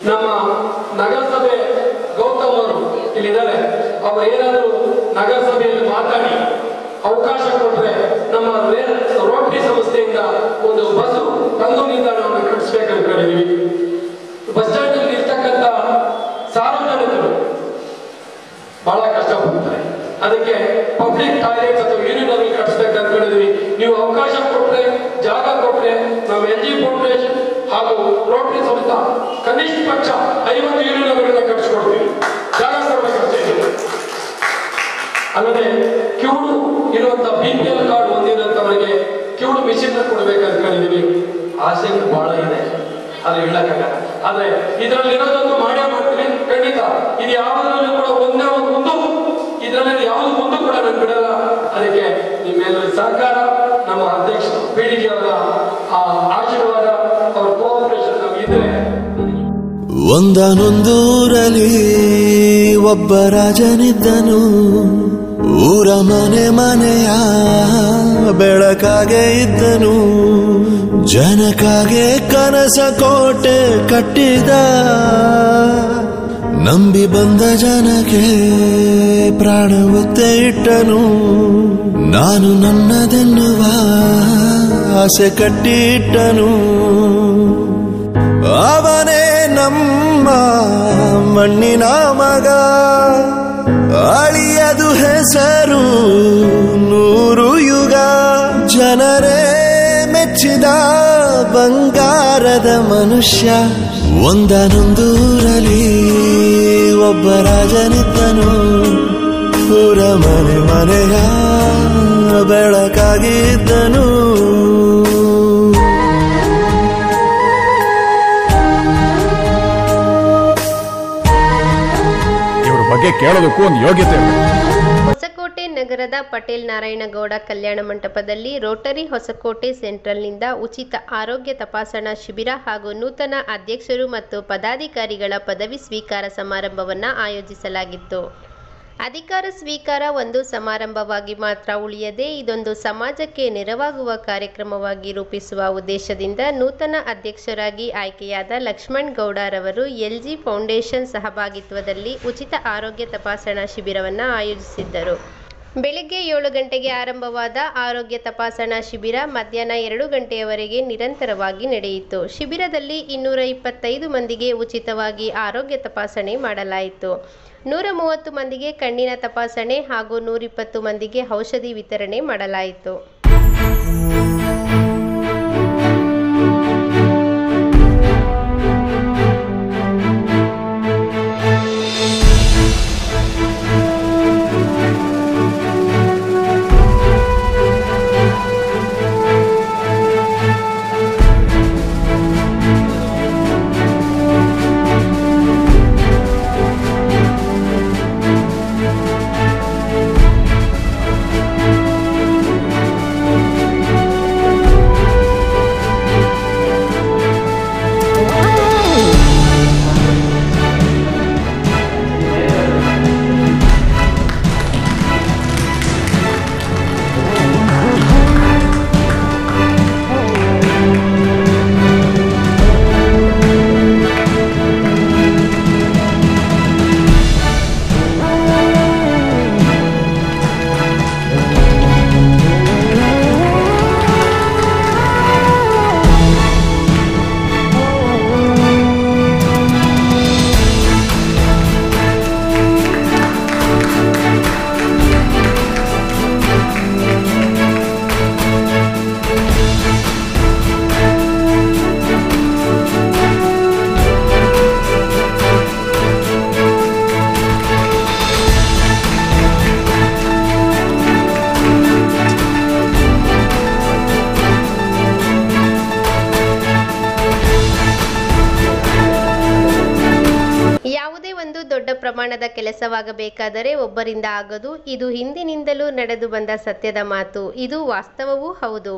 ನಮ್ಮ ನಗರಸಭೆ ಗೌತಮ್ ಅವರು ಇಲ್ಲಿದ್ದಾರೆ ಅವರು ಏನಾದರೂ ನಗರಸಭೆಯಲ್ಲಿ ಮಾತಾಡಿ ಅವಕಾಶ ಕೊಟ್ಟರೆ ನಮ್ಮ ರೇ- ರೋಟರಿ ಸಂಸ್ಥೆಯಿಂದ ಒಂದು ಬಸ್ಸು ತಂದು ನಿಲ್ದಾಣವನ್ನು ಕಟ್ಟಿಸ್ಬೇಕು ಅನ್ಕೊಂಡಿದೀವಿ ಬಸ್ ಸ್ಟ್ಯಾಂಡ್ ಇರ್ತಕ್ಕಂಥ ಸಾರ್ವಜನಿಕರು ಬಹಳ ಕಷ್ಟಪಡ್ತಾರೆ ಅದಕ್ಕೆ ಪಬ್ಲಿಕ್ ಟಾಯ್ಲೆಟ್ಸ್ ಅಥವಾ ಯೂನಿಯನ್ ಕಟ್ಟಿಸ್ಬೇಕು ಅನ್ಕೊಂಡಿದ್ವಿ ನೀವು ಅವಕಾಶ ಕೊಟ್ರೆ ಜಾಗ ಕೊಟ್ರೆ ನಾವು ಎನ್ ಜಿ ಫೌಂಡೇಶನ್ ಹಾಗೂ ರೋಟರಿ ಸಂಸ್ಥಾ ಕನಿಷ್ಠ ಪಕ್ಷ ಐವತ್ತು ಯೂನಿಯನ್ಗಳನ್ನ ಕಟ್ಟಿಸ್ಕೊಡ್ತೀವಿ ಜಾಗ ಕೊಡ್ಬೇಕಷ್ಟೇ ಅಲ್ಲದೆ ಕಿವುಡು ಇರುವಂತ ಬಿ ಪಿ ಎಲ್ ಕಾರ್ಡ್ ಹೊಂದಿರುವಂತವರಿಗೆ ಕಿವುಡು ಮಿಷಿನ್ ಕೊಡ್ಬೇಕು ಅನ್ಕೊಂಡಿದೀವಿ ಆಸೆ ಬಹಳ ಇದೆ ಅದು ಹೇಳಕ್ಕಾಗಲ್ಲ ಆದ್ರೆ ಇದರಲ್ಲಿ ಇರೋದೊಂದು ಮಾಡೇ ಮಾಡ್ತೀನಿ ಖಂಡಿತ ಇದು ಯಾವುದ್ರಲ್ಲೂ ಕೂಡ ಒಂದೇ ಒಂದು ಮುಂದು ಇದರಲ್ಲಿ ಯಾವುದು ಮುಂದೆ ಕೂಡ ನಾನು ಬಿಡಲ್ಲ ಅದಕ್ಕೆ ನಿಮ್ಮೆಲ್ಲರ ಸಹಕಾರ ನಮ್ಮ ಅಧ್ಯಕ್ಷ ಪೀಳಿಗೆ ಅವರ ಆ ಆಶೀರ್ವಾದ ಅವರ ಕೋಆಪರೇಷನ್ ನಮಗಿದ್ರೆ ಒಂದನೊಂದೂರಲ್ಲಿ ಒಬ್ಬ ರಾಜನಿದ್ದನು ಊರ ಮನೆ ಮನೆಯ ಬೆಳಕಾಗೆ ಇದ್ದನು ಜನಕಾಗೆ ಕನಸ ಕೋಟೆ ಕಟ್ಟಿದ ನಂಬಿ ಬಂದ ಜನಕ್ಕೆ ಪ್ರಾಣ ಒತ್ತೆ ಇಟ್ಟನು ನಾನು ನನ್ನದೆನ್ನುವ ಆಸೆ ಕಟ್ಟಿಟ್ಟನು ಅವನೇ ನಮ್ಮ ಮಣ್ಣಿನ ಮಗ ಅಳಿಯದು ಹೆಸರು ನೂರು ಯುಗ ಜನರೇ ಮೆಚ್ಚಿದ ಬಂಗಾರದ ಮನುಷ್ಯ ಒಂದನೊಂದೂರಲ್ಲಿ ಒಬ್ಬ ರಾಜನಿದ್ದನು ಊರ ಮನೆ ಮನೆಯ ಬೆಳಕಾಗಿದ್ದನು ಇವ್ರ ಬಗ್ಗೆ ಕೇಳೋದಕ್ಕೂ ಒಂದು ಯೋಗ್ಯತೆ ಇರಬೇಕು ಹೊಸಕೋಟೆ ನಗರದ ಪಟೇಲ್ ನಾರಾಯಣಗೌಡ ಕಲ್ಯಾಣ ಮಂಟಪದಲ್ಲಿ ರೋಟರಿ ಹೊಸಕೋಟೆ ಸೆಂಟ್ರಲ್ನಿಂದ ಉಚಿತ ಆರೋಗ್ಯ ತಪಾಸಣಾ ಶಿಬಿರ ಹಾಗೂ ನೂತನ ಅಧ್ಯಕ್ಷರು ಮತ್ತು ಪದಾಧಿಕಾರಿಗಳ ಪದವಿ ಸ್ವೀಕಾರ ಸಮಾರಂಭವನ್ನು ಆಯೋಜಿಸಲಾಗಿತ್ತು ಅಧಿಕಾರ ಸ್ವೀಕಾರ ಒಂದು ಸಮಾರಂಭವಾಗಿ ಮಾತ್ರ ಉಳಿಯದೆ ಇದೊಂದು ಸಮಾಜಕ್ಕೆ ನೆರವಾಗುವ ಕಾರ್ಯಕ್ರಮವಾಗಿ ರೂಪಿಸುವ ಉದ್ದೇಶದಿಂದ ನೂತನ ಅಧ್ಯಕ್ಷರಾಗಿ ಆಯ್ಕೆಯಾದ ಲಕ್ಷ್ಮಣ್ ಗೌಡರವರು ಎಲ್ಜಿ ಫೌಂಡೇಶನ್ ಸಹಭಾಗಿತ್ವದಲ್ಲಿ ಉಚಿತ ಆರೋಗ್ಯ ತಪಾಸಣಾ ಶಿಬಿರವನ್ನು ಆಯೋಜಿಸಿದ್ದರು ಬೆಳಗ್ಗೆ ಏಳು ಗಂಟೆಗೆ ಆರಂಭವಾದ ಆರೋಗ್ಯ ತಪಾಸಣಾ ಶಿಬಿರ ಮಧ್ಯಾಹ್ನ ಎರಡು ಗಂಟೆಯವರೆಗೆ ನಿರಂತರವಾಗಿ ನಡೆಯಿತು ಶಿಬಿರದಲ್ಲಿ ಇನ್ನೂರ ಇಪ್ಪತ್ತೈದು ಮಂದಿಗೆ ಉಚಿತವಾಗಿ ಆರೋಗ್ಯ ತಪಾಸಣೆ ಮಾಡಲಾಯಿತು ನೂರ ಮೂವತ್ತು ಮಂದಿಗೆ ಕಣ್ಣಿನ ತಪಾಸಣೆ ಹಾಗೂ ನೂರಿಪ್ಪತ್ತು ಮಂದಿಗೆ ಔಷಧಿ ವಿತರಣೆ ಮಾಡಲಾಯಿತು ಯಾವುದೇ ಒಂದು ದೊಡ್ಡ ಪ್ರಮಾಣದ ಕೆಲಸವಾಗಬೇಕಾದರೆ ಒಬ್ಬರಿಂದ ಆಗದು ಇದು ಹಿಂದಿನಿಂದಲೂ ನಡೆದು ಬಂದ ಸತ್ಯದ ಮಾತು ಇದು ವಾಸ್ತವವೂ ಹೌದು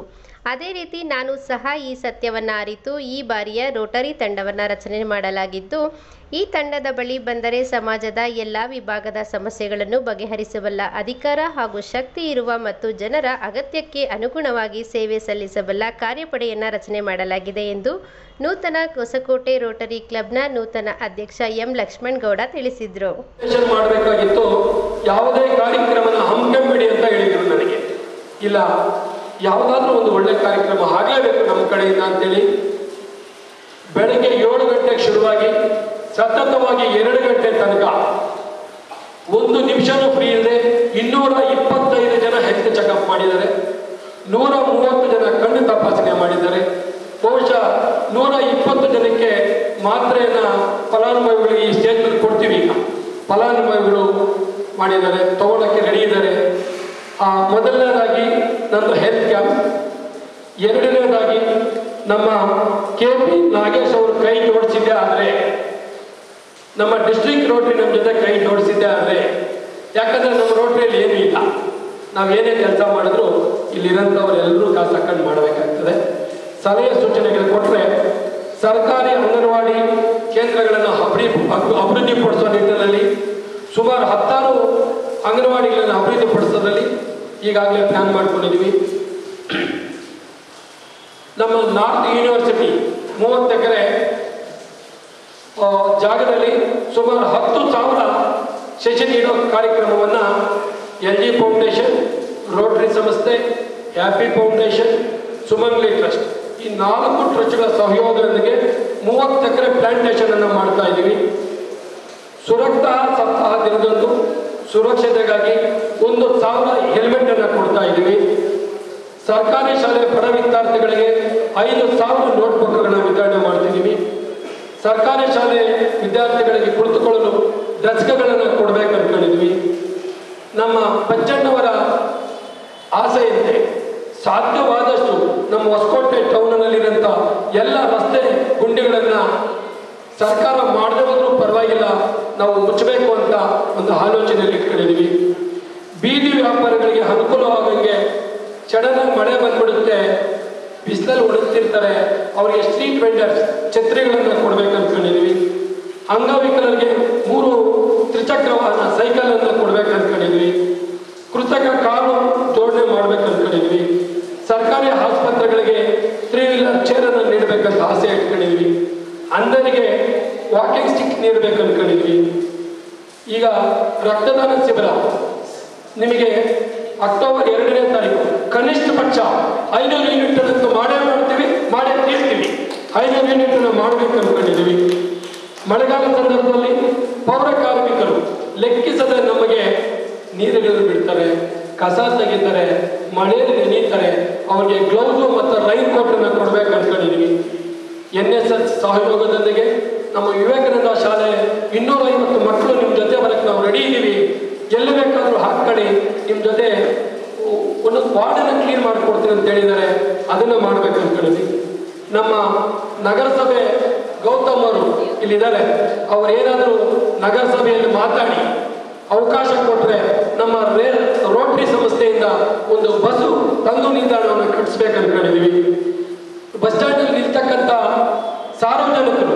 ಅದೇ ರೀತಿ ನಾನು ಸಹ ಈ ಸತ್ಯವನ್ನು ಅರಿತು ಈ ಬಾರಿಯ ರೋಟರಿ ತಂಡವನ್ನು ರಚನೆ ಮಾಡಲಾಗಿದ್ದು ಈ ತಂಡದ ಬಳಿ ಬಂದರೆ ಸಮಾಜದ ಎಲ್ಲ ವಿಭಾಗದ ಸಮಸ್ಯೆಗಳನ್ನು ಬಗೆಹರಿಸಬಲ್ಲ ಅಧಿಕಾರ ಹಾಗೂ ಶಕ್ತಿ ಇರುವ ಮತ್ತು ಜನರ ಅಗತ್ಯಕ್ಕೆ ಅನುಗುಣವಾಗಿ ಸೇವೆ ಸಲ್ಲಿಸಬಲ್ಲ ಕಾರ್ಯಪಡೆಯನ್ನು ರಚನೆ ಮಾಡಲಾಗಿದೆ ಎಂದು ನೂತನ ಹೊಸಕೋಟೆ ರೋಟರಿ ಕ್ಲಬ್ನ ನೂತನ ಅಧ್ಯಕ್ಷ ಎಂ ಲಕ್ಷ್ಮಣ್ ಗೌಡ ತಿಳಿಸಿದರು ಸೆಷನ್ ಮಾಡಬೇಕಾಗಿತ್ತು ಯಾವುದೇ ಕಾರ್ಯಕ್ರಮನ ಹಮ್ಮಿಕೊಂಬೇಡಿ ಅಂತ ಹೇಳಿದ್ರು ನನಗೆ ಇಲ್ಲ ಯಾವುದಾದ್ರೂ ಒಂದು ಒಳ್ಳೆ ಕಾರ್ಯಕ್ರಮ ಆಗಲೇಬೇಕು ನಮ್ಮ ಕಡೆಯಿಂದ ಅಂತೇಳಿ ಬೆಳಗ್ಗೆ ಏಳು ಗಂಟೆಗೆ ಶುರುವಾಗಿ ಸತತವಾಗಿ ಎರಡು ಗಂಟೆ ತನಕ ಒಂದು ನಿಮಿಷನೂ ಫ್ರೀ ಇದೆ ಇನ್ನೂರ ಇಪ್ಪತ್ತೈದು ಜನ ಹೆಲ್ತ್ ಚೆಕಪ್ ಮಾಡಿದ್ದಾರೆ ನೂರ ಮೂವತ್ತು ಜನ ಕಣ್ಣು ತಪಾಸಣೆ ಮಾಡಿದ್ದಾರೆ ಬಹುಶಃ ನೂರ ಇಪ್ಪತ್ತು ಜನಕ್ಕೆ ಮಾತ್ರೆಯನ್ನ ಫಲಾನುಭವಿಗಳಿಗೆ ಈ ಸ್ಟೇಜ್ ಮೇಲೆ ಕೊಡ್ತೀವಿ ಈಗ ಫಲಾನುಭವಿಗಳು ಮಾಡಿದ್ದಾರೆ ತಗೊಳ್ಳೋಕ್ಕೆ ರೆಡಿ ಇದ್ದಾರೆ ಆ ಮೊದಲನೇದಾಗಿ ನಂದು ಹೆಲ್ತ್ ಕ್ಯಾಂಪ್ ಎರಡನೇದಾಗಿ ನಮ್ಮ ಕೆ ಪಿ ನಾಗೇಶ್ ಅವರು ಕೈ ಜೋಡಿಸಿದ್ದೆ ಆದರೆ ನಮ್ಮ ಡಿಸ್ಟ್ರಿಕ್ಟ್ ರೋಟ್ರಿ ನಮ್ಮ ಜೊತೆ ಕೈ ಜೋಡಿಸಿದ್ದೆ ಆದರೆ ಯಾಕಂದ್ರೆ ನಮ್ಮ ರೋಟ್ರಿಯಲ್ಲಿ ಏನೂ ಇಲ್ಲ ನಾವು ಏನೇ ಕೆಲಸ ಮಾಡಿದ್ರು ಇಲ್ಲಿರೋಂಥವ್ರು ಎಲ್ಲರೂ ಕಾಸು ಹಾಕೊಂಡು ಮಾಡಬೇಕಾಗ್ತದೆ ಸಲಹೆ ಸೂಚನೆಗಳು ಕೊಟ್ಟರೆ ಸರ್ಕಾರಿ ಅಂಗನವಾಡಿ ಕೇಂದ್ರಗಳನ್ನು ಅಭಿವೃದ್ಧಿ ಅಭಿವೃದ್ಧಿಪಡಿಸೋ ನಿಟ್ಟಿನಲ್ಲಿ ಸುಮಾರು ಹತ್ತಾರು ಅಂಗನವಾಡಿಗಳನ್ನು ಅಭಿವೃದ್ಧಿಪಡಿಸೋದ್ರಲ್ಲಿ ಈಗಾಗಲೇ ಪ್ಲಾನ್ ಮಾಡ್ಕೊಂಡಿದ್ದೀವಿ ನಮ್ಮ ನಾರ್ತ್ ಯೂನಿವರ್ಸಿಟಿ ಮೂವತ್ತು ಎಕರೆ ಆ, ಜಾಗದಲ್ಲಿ ಸುಮಾರು ಹತ್ತು ಸಾವಿರ ಸೆಷನ್ ಇಡೋ ಕಾರ್ಯಕ್ರಮವನ್ನು ಎಲ್ ಜಿ ಫೌಂಡೇಶನ್ ರೋಟರಿ ಸಂಸ್ಥೆ ಹ್ಯಾಪಿ ಫೌಂಡೇಶನ್ ಸುಮಂಗ್ಲಿ ಟ್ರಸ್ಟ್ ಈ ನಾಲ್ಕು ಟ್ರಸ್ಟ್ಗಳ ಸಹಯೋಗದೊಂದಿಗೆ ಮೂವತ್ತು ಎಕರೆ ಪ್ಲಾಂಟೇಶನ್ ಅನ್ನು ಮಾಡ್ತಾ ಇದ್ದೀವಿ ಸುರಕ್ಷತಾ ಸಪ್ತಾಹ ದಿನದಂದು ಸುರಕ್ಷತೆಗಾಗಿ ಒಂದು ಸಾವಿರ ಹೆಲ್ಮೆಟ್ ಅನ್ನು ಕೊಡ್ತಾ ಇದ್ದೀವಿ ಸರ್ಕಾರಿ ಶಾಲೆ ಬಡ ವಿದ್ಯಾರ್ಥಿಗಳಿಗೆ ಐದು ಸಾವಿರ ನೋಟ್ಬುಕ್ಗಳನ್ನು ವಿತರಣೆ ಮಾಡ್ತಿದ್ದೀವಿ ಸರ್ಕಾರಿ ಶಾಲೆ ವಿದ್ಯಾರ್ಥಿಗಳಿಗೆ ಕುಳಿತುಕೊಳ್ಳಲು ಡೆಸ್ಕ್ಗಳನ್ನು ಕೊಡಬೇಕು ಅನ್ಕೊಂಡಿದ್ವಿ ನಮ್ಮ ಪಚ್ಚಣ್ಣವರ ಆಸೆಯಂತೆ ಸಾಧ್ಯವಾದಷ್ಟು ನಮ್ಮ ಹೊಸಕೋಟೆ ಟೌನ್ನಲ್ಲಿರೋಂಥ ಎಲ್ಲ ರಸ್ತೆ ಗುಂಡಿಗಳನ್ನು ಸರ್ಕಾರ ಮಾಡದೆ ಹೋದ್ರೂ ಪರವಾಗಿಲ್ಲ ನಾವು ಮುಚ್ಚಬೇಕು ಅಂತ ಒಂದು ಆಲೋಚನೆಯಲ್ಲಿ ಇಟ್ಕೊಂಡಿದ್ದೀವಿ ಬೀದಿ ವ್ಯಾಪಾರಿಗಳಿಗೆ ಅನುಕೂಲವಾಗಂಗೆ ಸಡನ್ನಾಗಿ ಮಳೆ ಬಂದ್ಬಿಡುತ್ತೆ ಬಿಸಿಲಲ್ಲಿ ಒಣಗ್ತಿರ್ತಾರೆ ಅವರಿಗೆ ಸ್ಟ್ರೀಟ್ ವೆಂಡರ್ಸ್ ಛತ್ರಿಗಳನ್ನು ಕೊಡ್ಬೇಕು ಅನ್ಕೊಂಡಿದ್ದೀವಿ ಅಂಗವಿಕಲರಿಗೆ ಮೂರು ತ್ರಿಚಕ್ರ ವಾಹನ ಸೈಕಲ್ ಅನ್ನು ಕೊಡ್ಬೇಕು ಅನ್ಕೊಂಡಿದ್ವಿ ಕೃತಕ ಕಾರು ಜೋಡಣೆ ಮಾಡ್ಬೇಕು ಅನ್ಕೊಂಡಿದ್ವಿ ಸರ್ಕಾರಿ ಆಸ್ಪತ್ರೆಗಳಿಗೆ ತ್ರೀ ವೀಲರ್ ಚೇರ್ ಅನ್ನು ನೀಡಬೇಕಂತ ಆಸೆ ಇಟ್ಕೊಂಡಿದ್ವಿ ಅಂಧನಿಗೆ ವಾಕಿಂಗ್ ಸ್ಟಿಕ್ ನೀಡಬೇಕು ಅನ್ಕೊಂಡಿದ್ವಿ ಈಗ ರಕ್ತದಾನ ಶಿಬಿರ ನಿಮಗೆ ಅಕ್ಟೋಬರ್ ಎರಡನೇ ತಾರೀಕು ಕನಿಷ್ಠ ಪಕ್ಷ ಐನೂರು ಯೂನಿಟ್ ಅದಕ್ಕೆ ಮಾಡೇ ಮಾಡ್ತೀವಿ ಮಾಡೇ ತೀರ್ತೀವಿ ಐನೂರು ಯೂನಿಟ್ ಮಾಡಬೇಕು ಅನ್ಕೊಂಡಿದ್ದೀವಿ ಮಳೆಗಾಲ ಸಂದರ್ಭದಲ್ಲಿ ಪೌರ ಕಾರ್ಮಿಕರು ಲೆಕ್ಕಿಸದೆ ನಮಗೆ ನೀರುಗಳು ಬಿಡ್ತಾರೆ ಕಸ ತೆಗಿತಾರೆ ಮಳೆಯಲ್ಲಿ ನೆನೀತಾರೆ ಅವರಿಗೆ ಗ್ಲೌಸು ಮತ್ತು ರೈನ್ ಕೋಟನ್ನು ಕೊಡ್ಬೇಕು ಅನ್ಕೊಂಡಿದ್ದೀವಿ ಎನ್ ಎಸ್ ಎಸ್ ಸಹಯೋಗದೊಂದಿಗೆ ನಮ್ಮ ವಿವೇಕಾನಂದ ಶಾಲೆ ಇನ್ನೂರೈವತ್ತು ಮಕ್ಕಳು ನಿಮ್ಮ ಜೊತೆ ಬರಕ್ಕೆ ನಾವು ರೆಡಿ ಇದ್ದೀವಿ ಎಲ್ಲಿ ಬೇಕಾದರೂ ಹಾಕ್ಕೊಳ್ಳಿ ನಿಮ್ಮ ಜೊತೆ ಒಂದೊಂದು ವಾರ್ಡನ್ನು ಕ್ಲೀನ್ ಮಾಡಿಕೊಡ್ತೀನಿ ಅಂತ ಹೇಳಿದ್ದಾರೆ ಅದನ್ನು ಮಾಡ್ಬೇಕು ಅನ್ಕೊಂಡಿದ್ವಿ ನಮ್ಮ ನಗರಸಭೆ ಗೌತಮ್ ಅವರು ಇಲ್ಲಿದ್ದಾರೆ ಅವ್ರು ಏನಾದರೂ ನಗರಸಭೆಯಲ್ಲಿ ಮಾತಾಡಿ ಅವಕಾಶ ಕೊಟ್ಟರೆ ನಮ್ಮ ರೇ ರೋಟರಿ ಸಂಸ್ಥೆಯಿಂದ ಒಂದು ಬಸ್ಸು ತಂದು ನಿಲ್ದಾಣವನ್ನು ಕಟ್ಟಿಸ್ಬೇಕು ಅನ್ಕೊಂಡಿದ್ದೀವಿ ಬಸ್ ಸ್ಟ್ಯಾಂಡಲ್ಲಿ ನಿಲ್ತಕ್ಕಂಥ ಸಾರ್ವಜನಿಕರು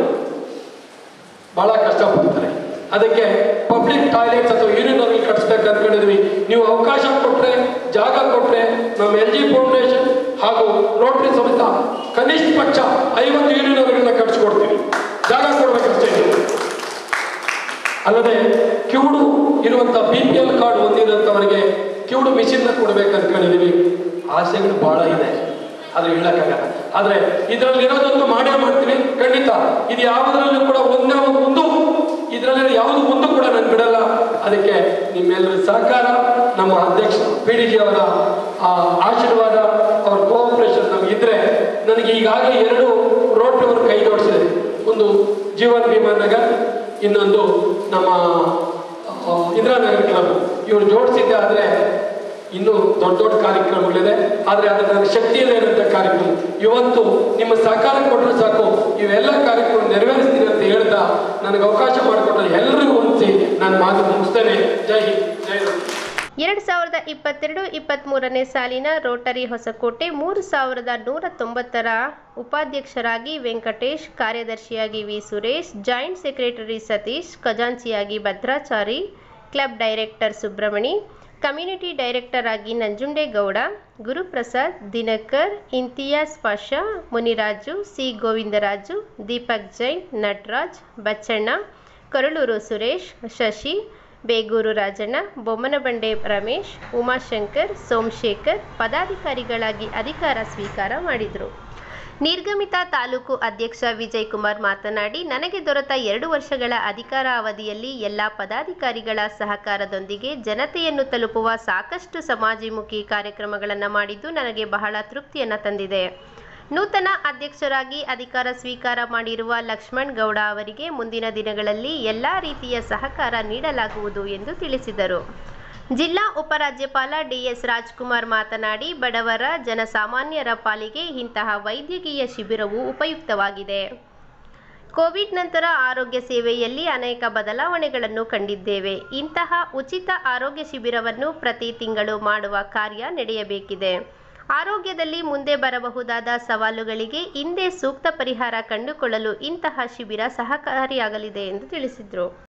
ಬಹಳ ಕಷ್ಟಪಡ್ತಾರೆ ಅದಕ್ಕೆ ಪಬ್ಲಿಕ್ ಟಾಯ್ಲೆಟ್ಸ್ ಅಥವಾ ಯೂರಿನರಿ ಕಟ್ಟಿಸ್ಬೇಕು ಅನ್ಕೊಂಡಿದ್ವಿ ನೀವು ಅವಕಾಶ ಕೊಟ್ಟರೆ ಜಾಗ ಕೊಟ್ಟರೆ ನಮ್ಮ ಎಲ್ ಜಿ ಫೌಂಡೇಶನ್ ಹಾಗೂ ರೋಟರಿ ಸಂಸ್ಥೆ ಕನಿಷ್ಠ ಪಕ್ಷ ಐವತ್ತು ಯೂರಿನರಿಗಳನ್ನ ಕಟ್ಟಿಸ್ಕೊಡ್ತೀವಿ ಜಾಗ ಕೊಡ್ಬೇಕಷ್ಟೇ ನೀವು ಅಲ್ಲದೆ ಕಿವುಡು ಇರುವಂಥ ಬಿ ಪಿ ಎಲ್ ಕಾರ್ಡ್ ಹೊಂದಿದಂಥವರಿಗೆ ಕಿವುಡು ಮಿಷಿನ್ನ ಕೊಡ್ಬೇಕು ಅನ್ಕೊಂಡಿದ್ದೀವಿ ಆಸೆಗಳು ಬಹಳ ಇದೆ ಅದು ಹೇಳಕ್ಕಾಗಲ್ಲ ಆದ್ರೆ ಇದರಲ್ಲಿ ಇರೋದೊಂದು ಮಾಡೇ ಮಾಡ್ತೀವಿ ಖಂಡಿತ ಇದು ಯಾವುದರಲ್ಲೂ ಕೂಡ ಒಂದೇ ಒಂದು ಇದರಲ್ಲಿ ಯಾವುದು ಒಂದು ಕೂಡ ನಾನು ಬಿಡಲ್ಲ ಅದಕ್ಕೆ ನಿಮ್ಮೆಲ್ಲರ ಸಹಕಾರ ನಮ್ಮ ಅಧ್ಯಕ್ಷ ಪಿ ಡಿ ಜಿ ಅವರ ಆ, ಆಶೀರ್ವಾದ ಅವರ ಕೋಆಪರೇಷನ್ ನಮಗಿದ್ರೆ ನನಗೆ ಈಗಾಗಲೇ ಎರಡು ರೋಡ್ ಅವರು ಕೈ ಜೋಡಿಸಿದೆ ಒಂದು ಜೀವನ್ ಭೀಮಾ ನಗರ್ ಇನ್ನೊಂದು ನಮ್ಮ ಆ, ಇಂದಿರಾನಗರ್ ಕ್ಲಬ್ ಇವರು ಜೋಡಿಸಿದ್ದೆ ಆದರೆ ಇನ್ನೂ ದೊಡ್ಡ ದೊಡ್ಡ ಕಾರ್ಯಕ್ರಮಗಳಿದೆ ಆದರೆ ಅದು ನನ್ನ ಶಕ್ತಿಯಲ್ಲೇ ಇರೋಂಥ ಕಾರ್ಯಕ್ರಮ ಇವತ್ತು ನಿಮ್ಮ ಸಹಕಾರ ಕೊಟ್ಟರೆ ಸಾಕು ಇವೆಲ್ಲ ಕಾರ್ಯಕ್ರಮ ನೆರವೇರಿಸ್ತೀನಿ ಅಂತ ಹೇಳ್ತಾ ನನಗೆ ಅವಕಾಶ ಮಾಡಿಕೊಟ್ರೆ ಎಲ್ಲರಿಗೂ ಹೊಂದಿಸಿ ನಾನು ಮಾತು ಮುಗಿಸ್ತೇನೆ ಜೈ ಹಿಂದ್ ಜೈ ರಾಮ್ ಎರಡು ಸಾವಿರದ ಇಪ್ಪತ್ತೆರಡು ಇಪ್ಪತ್ತ್ಮೂರನೇ ಸಾಲಿನ ರೋಟರಿ ಹೊಸಕೋಟೆ ಮೂರು ಸಾವಿರದ ನೂರ ತೊಂಬತ್ತರ ಉಪಾಧ್ಯಕ್ಷರಾಗಿ ವೆಂಕಟೇಶ್ ಕಾರ್ಯದರ್ಶಿಯಾಗಿ V Suresh joint secretary Satish ಖಜಾಂಚಿಯಾಗಿ Bhadrachari club director Subramani community director ಆಗಿ ನಂಜುಂಡೇಗೌಡ ಗುರುಪ್ರಸಾದ್ ದಿನಕರ್ ಇಂತಿಯಾಸ್ ಪಾಷಾ ಮುನಿರಾಜು ಸಿ ಗೋವಿಂದರಾಜು ದೀಪಕ್ ಜೈನ್ ನಟರಾಜ್ ಬಚ್ಚಣ್ಣ ಕರಳೂರು ಸುರೇಶ್ ಶಶಿ ಬೇಗೂರು ರಾಜಣ್ಣ ಬೊಮ್ಮನಬಂಡೆ ರಮೇಶ್ ಉಮಾಶಂಕರ್ ಸೋಮಶೇಖರ್ ಪದಾಧಿಕಾರಿಗಳಾಗಿ ಅಧಿಕಾರ ಸ್ವೀಕಾರ ಮಾಡಿದರು ನಿರ್ಗಮಿತ ತಾಲೂಕು ಅಧ್ಯಕ್ಷ ವಿಜಯ್ ಕುಮಾರ್ ಮಾತನಾಡಿ ನನಗೆ ದೊರೆತ ಎರಡು ವರ್ಷಗಳ ಅಧಿಕಾರ ಅವಧಿಯಲ್ಲಿ ಎಲ್ಲ ಪದಾಧಿಕಾರಿಗಳ ಸಹಕಾರದೊಂದಿಗೆ ಜನತೆಯನ್ನು ತಲುಪುವ ಸಾಕಷ್ಟು ಸಮಾಜಮುಖಿ ಕಾರ್ಯಕ್ರಮಗಳನ್ನು ಮಾಡಿದ್ದು ನನಗೆ ಬಹಳ ತೃಪ್ತಿಯನ್ನು ತಂದಿದೆ ನೂತನ ಅಧ್ಯಕ್ಷರಾಗಿ ಅಧಿಕಾರ ಸ್ವೀಕಾರ ಮಾಡಿರುವ ಲಕ್ಷ್ಮಣ್ ಗೌಡ ಅವರಿಗೆ ಮುಂದಿನ ದಿನಗಳಲ್ಲಿ ಎಲ್ಲ ರೀತಿಯ ಸಹಕಾರ ನೀಡಲಾಗುವುದು ಎಂದು ತಿಳಿಸಿದರು ಜಿಲ್ಲಾ ಉಪರಾಜ್ಯಪಾಲ ಡಿಎಸ್ ರಾಜ್ಕುಮಾರ್ ಮಾತನಾಡಿ ಬಡವರ ಜನಸಾಮಾನ್ಯರ ಪಾಲಿಗೆ ಇಂತಹ ವೈದ್ಯಕೀಯ ಶಿಬಿರವು ಉಪಯುಕ್ತವಾಗಿದೆ ಕೋವಿಡ್ ನಂತರ ಆರೋಗ್ಯ ಸೇವೆಯಲ್ಲಿ ಅನೇಕ ಬದಲಾವಣೆಗಳನ್ನು ಕಂಡಿದ್ದೇವೆ ಇಂತಹ ಉಚಿತ ಆರೋಗ್ಯ ಶಿಬಿರವನ್ನು ಪ್ರತಿ ತಿಂಗಳು ಮಾಡುವ ಕಾರ್ಯ ನಡೆಯಬೇಕಿದೆ ಆರೋಗ್ಯದಲ್ಲಿ ಮುಂದೆ ಬರಬಹುದಾದ ಸವಾಲುಗಳಿಗೆ ಹಿಂದೆ ಸೂಕ್ತ ಪರಿಹಾರ ಕಂಡುಕೊಳ್ಳಲು ಇಂತಹ ಶಿಬಿರ ಸಹಕಾರಿಯಾಗಲಿದೆ ಎಂದು ತಿಳಿಸಿದರು